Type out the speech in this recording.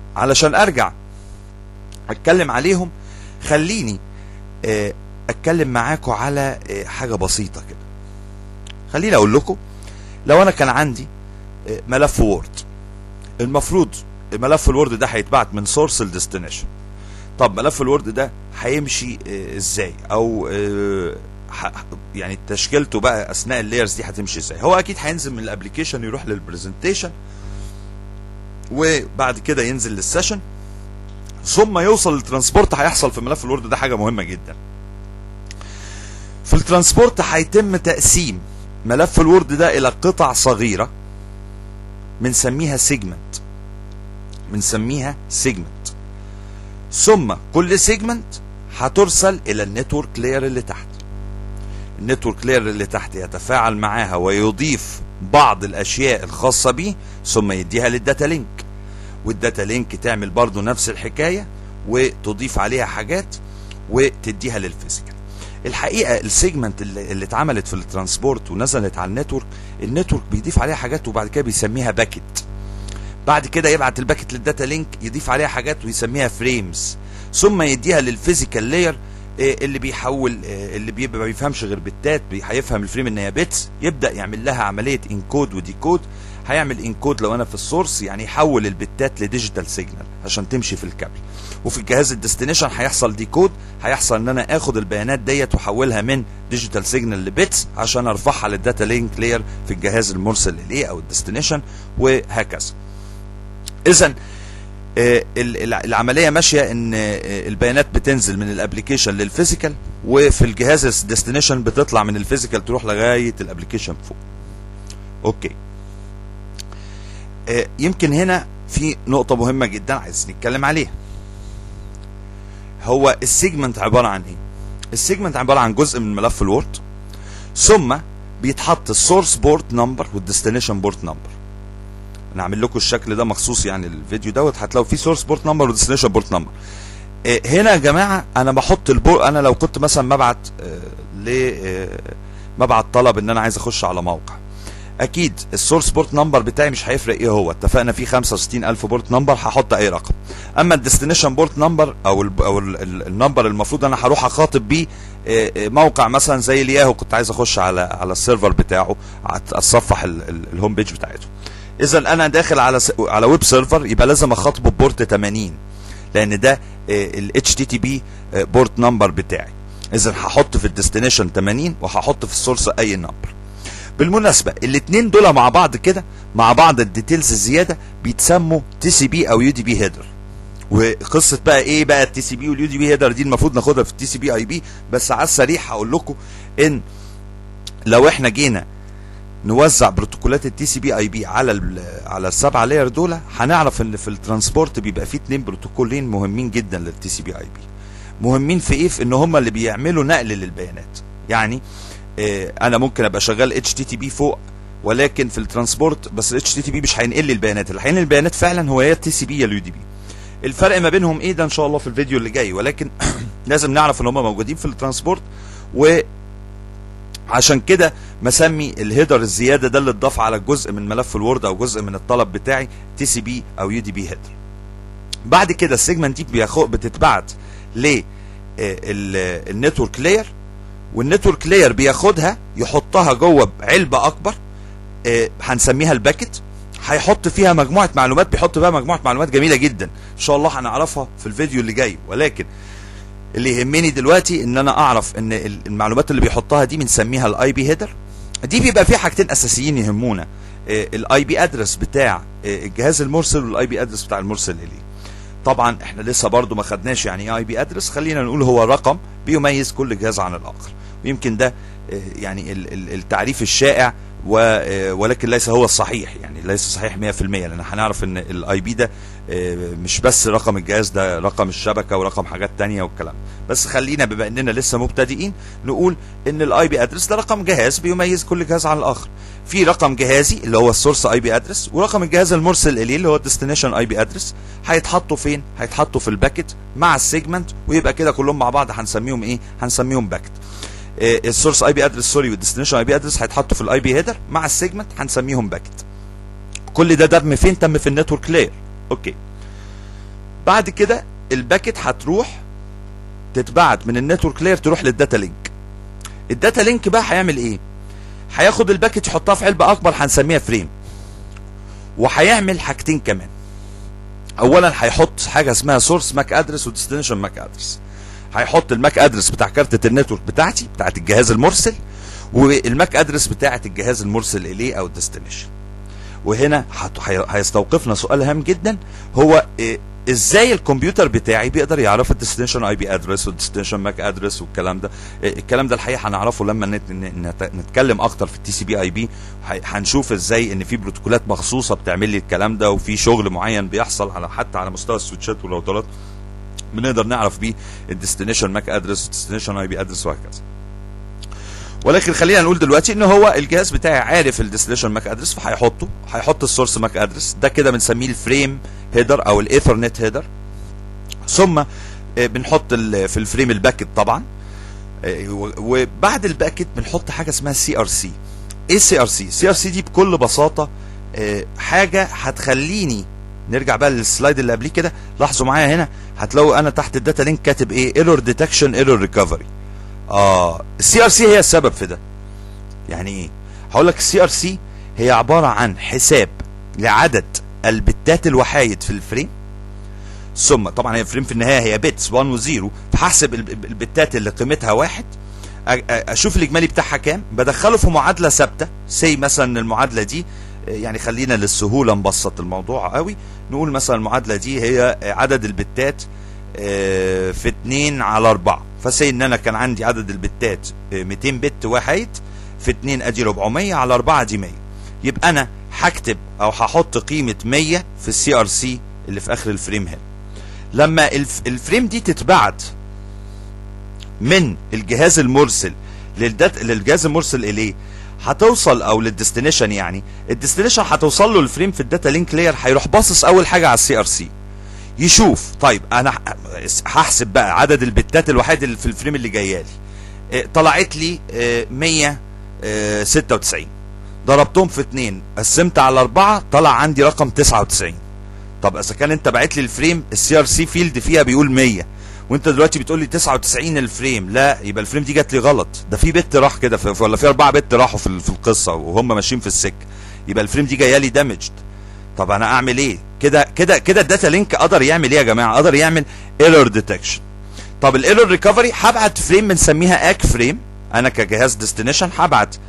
علشان ارجع اتكلم عليهم خليني آه، اتكلم معاكم على آه، حاجه بسيطه كده خليني اقول لكم لو انا كان عندي آه، ملف وورد المفروض ملف الوورد ده هيتبعت من سورس لديستنيشن طب ملف الوورد ده هيمشي آه، ازاي او آه، ح- يعني تشكيلته بقى اثناء اللايرز دي هتمشي ازاي هو اكيد هينزل من الابلكيشن يروح للبرزنتيشن وبعد كده ينزل للسيشن ثم يوصل للترانسبورت هيحصل في ملف الوورد ده حاجه مهمه جدا في الترانسبورت هيتم تقسيم ملف الوورد ده الى قطع صغيره بنسميها سيجمنت بنسميها سيجمنت ثم كل سيجمنت هترسل الى النتورك لاير اللي تحت النتورك لاير اللي تحت يتفاعل معاها ويضيف بعض الاشياء الخاصه بيه ثم يديها للداتا لينك والداتا لينك تعمل برضو نفس الحكايه وتضيف عليها حاجات وتديها للفيزيكال الحقيقه السيجمنت اللي, اللي اتعملت في الترانسبورت ونزلت على النتورك النتورك بيضيف عليها حاجات وبعد كده بيسميها باكيت بعد كده يبعت الباكيت للداتا لينك يضيف عليها حاجات ويسميها فريمز ثم يديها للفيزيكال لاير اللي بيحول آه، اللي بيبقى ما بيفهمش غير بتات بي- هيفهم الفريم ان هي بيتس يبدا يعمل لها عمليه انكود وديكود هيعمل انكود لو انا في السورس يعني يحول البتات لديجيتال سيجنال عشان تمشي في الكابل وفي الجهاز الديستنيشن هيحصل ديكود هيحصل ان انا اخد البيانات ديت واحولها من ديجيتال سيجنال لبيتس عشان ارفعها للداتا لينك لاير في الجهاز المرسل اليه او الديستنيشن وهكذا اذا آه، ال- ال- العمليه ماشيه ان آه، البيانات بتنزل من الابلكيشن للفيزيكال وفي الجهاز الديستنيشن بتطلع من الفيزيكال تروح لغايه الابلكيشن فوق اوكي آه، يمكن هنا في نقطه مهمه جدا عايز نتكلم عليها هو السيجمنت عباره عن ايه السيجمنت عباره عن جزء من ملف الوورد ثم بيتحط السورس بورت نمبر والديستنيشن بورت نمبر انا عامل لكم الشكل ده مخصوص يعني الفيديو دوت هتلاقوا فيه سورس بورت نمبر وديستنيشن بورت نمبر هنا يا جماعه انا بحط البور انا لو كنت مثلا مبعت آه، ل آه، مبعت طلب ان انا عايز اخش على موقع اكيد السورس بورت نمبر بتاعي مش هيفرق ايه هو اتفقنا فيه 65000 بورت نمبر هحط اي رقم اما الديستنيشن بورت نمبر او ال او ال- ال- النمبر المفروض انا هروح اخاطب بيه آه، آه، موقع مثلا زي الياهو كنت عايز اخش على على السيرفر بتاعه أت- اتصفح ال- ال- الهوم بيج بتاعته اذا انا داخل على س... على ويب سيرفر يبقى لازم اخاطبه ببورت 80 لان ده ال HTTP بورت نمبر بتاعي اذا هحط في الديستنيشن 80 وهحط في السورس اي نمبر بالمناسبه الاثنين دول مع بعض كده مع بعض الديتيلز الزياده بيتسموا تي سي بي او يو دي بي هيدر وقصه بقى ايه بقى التي سي بي واليو دي بي هيدر دي المفروض ناخدها في التي سي بي اي بي بس على السريع هقول لكم ان لو احنا جينا نوزع بروتوكولات التي سي بي اي بي على ال على السبعه لاير دول هنعرف ان في الترانسبورت بيبقى فيه اتنين بروتوكولين مهمين جدا للتي سي بي اي بي مهمين في ايه في ان هم اللي بيعملوا نقل للبيانات يعني اه انا ممكن ابقى شغال اتش تي تي بي فوق ولكن في الترانسبورت بس الاتش تي تي بي مش هينقل لي البيانات اللي هينقل البيانات فعلا هو يا التي سي بي يا اليو دي بي الفرق ما بينهم ايه ده ان شاء الله في الفيديو اللي جاي ولكن لازم نعرف ان هم موجودين في الترانسبورت و عشان كده مسمي الهيدر الزياده ده اللي اتضاف على جزء من ملف الوورد او جزء من الطلب بتاعي تي سي بي او يو دي بي هيدر بعد كده السيجمنت دي بياخد بتتبعت ل النتورك لاير والنتورك لاير بياخدها يحطها جوه علبه اكبر آه، هنسميها الباكت هيحط فيها مجموعه معلومات بيحط بقى مجموعه معلومات جميله جدا ان شاء الله هنعرفها في الفيديو اللي جاي ولكن اللي يهمني دلوقتي ان انا اعرف ان ال- المعلومات اللي بيحطها دي بنسميها الاي بي هيدر دي بيبقى فيها حاجتين اساسيين يهمونا الاي بي ادرس بتاع آه، الجهاز المرسل والاي بي ادرس بتاع المرسل اليه طبعا احنا لسه برضو ما خدناش يعني ايه اي بي ادرس خلينا نقول هو رقم بيميز كل جهاز عن الاخر ويمكن ده آه، يعني ال- ال- التعريف الشائع و- آه، ولكن ليس هو الصحيح يعني ليس صحيح 100% لان هنعرف ان الاي بي ده آه، مش بس رقم الجهاز ده رقم الشبكه ورقم حاجات تانية والكلام بس خلينا بما اننا لسه مبتدئين نقول ان الاي بي ادرس ده رقم جهاز بيميز كل جهاز عن الاخر في رقم جهازي اللي هو السورس اي بي ادرس ورقم الجهاز المرسل اليه اللي هو الديستنيشن اي بي ادرس هيتحطوا فين هيتحطوا في الباكت مع السيجمنت ويبقى كده كلهم مع بعض هنسميهم ايه هنسميهم باكت السورس اي بي ادرس سوري والديستنيشن اي بي ادرس هيتحطوا في الاي بي هيدر مع السيجمنت هنسميهم باكت كل ده تم فين تم في النتورك لاير اوكي بعد كده الباكت هتروح تتبعت من النتورك لاير تروح للداتا لينك الداتا لينك بقى هيعمل ايه هياخد الباكت يحطها في علبه اكبر هنسميها فريم وهيعمل حاجتين كمان اولا هيحط حاجه اسمها سورس ماك ادرس وديستنيشن ماك ادرس هيحط الماك ادرس بتاع كارتة النتورك بتاعتي بتاعت الجهاز المرسل والماك ادرس بتاعت الجهاز المرسل اليه او الديستنيشن وهنا هت- هي- هيستوقفنا سؤال هام جدا هو إيه ازاي الكمبيوتر بتاعي بيقدر يعرف الديستنيشن اي بي ادرس والديستنيشن ماك ادرس والكلام ده إيه الكلام ده الحقيقه هنعرفه لما نت- ن- نت- نتكلم اكتر في التي سي بي اي بي هنشوف ازاي ان في بروتوكولات مخصوصه بتعمل لي الكلام ده وفي شغل معين بيحصل على حتى على مستوى السويتشات والراوترات بنقدر نعرف بيه الديستنيشن ماك ادرس والديستنيشن اي بي ادرس وهكذا ولكن خلينا نقول دلوقتي ان هو الجهاز بتاعي عارف الديستنيشن ماك ادرس فهيحطه هيحط السورس ماك ادرس ده كده بنسميه الفريم هيدر او الايثرنت هيدر ثم آه، بنحط ال- في الفريم الباكت طبعا آه، و- وبعد الباكت بنحط حاجه اسمها سي ار سي ايه السي ار سي السي ار سي دي بكل بساطه آه، حاجه هتخليني نرجع بقى للسلايد اللي قبليه كده لاحظوا معايا هنا هتلاقوا انا تحت الداتا لينك كاتب ايه ايرور ديتكشن ايرور ريكفري اه السي ار سي هي السبب في ده يعني ايه هقول لك السي ار سي هي عباره عن حساب لعدد البتات الوحايد في الفريم ثم طبعا هي فريم في النهايه هي بيتس 1 و0 فهحسب الب- البتات اللي قيمتها واحد أ- أ- اشوف الاجمالي بتاعها كام بدخله في معادله ثابته سي مثلا المعادله دي آه، يعني خلينا للسهوله نبسط الموضوع قوي نقول مثلا المعادله دي هي عدد البتات آه، في 2 على 4 فسي ان انا كان عندي عدد البتات آه، 200 بت واحد في 2 ادي 400 على 4 دي 100 يبقى انا هكتب او هحط قيمه 100 في السي ار سي اللي في اخر الفريم هنا لما الف الفريم دي تتبعت من الجهاز المرسل للدات للجهاز المرسل اليه هتوصل او للديستنيشن يعني الديستنيشن هتوصل له الفريم في الداتا لينك لاير هيروح باصص اول حاجه على السي ار سي يشوف طيب انا ه- هحسب بقى عدد البتات الوحيد اللي في الفريم اللي جايه لي إيه، طلعت لي إيه، 196 ضربتهم في 2 قسمت على 4 طلع عندي رقم 99 طب اذا كان انت باعت لي الفريم السي ار سي فيلد فيها بيقول 100 وانت دلوقتي بتقول لي 99 الفريم لا يبقى الفريم دي جات لي غلط ده في بت راح كده في ولا في اربعه بت راحوا في ال- في القصه وهم ماشيين في السكه يبقى الفريم دي جايه لي دامجد طب انا اعمل ايه كده كده كده الداتا لينك قدر يعمل ايه يا جماعه قدر يعمل ايرور ديتكشن طب الايرور ريكفري هبعت فريم بنسميها اك فريم انا كجهاز ديستنيشن هبعت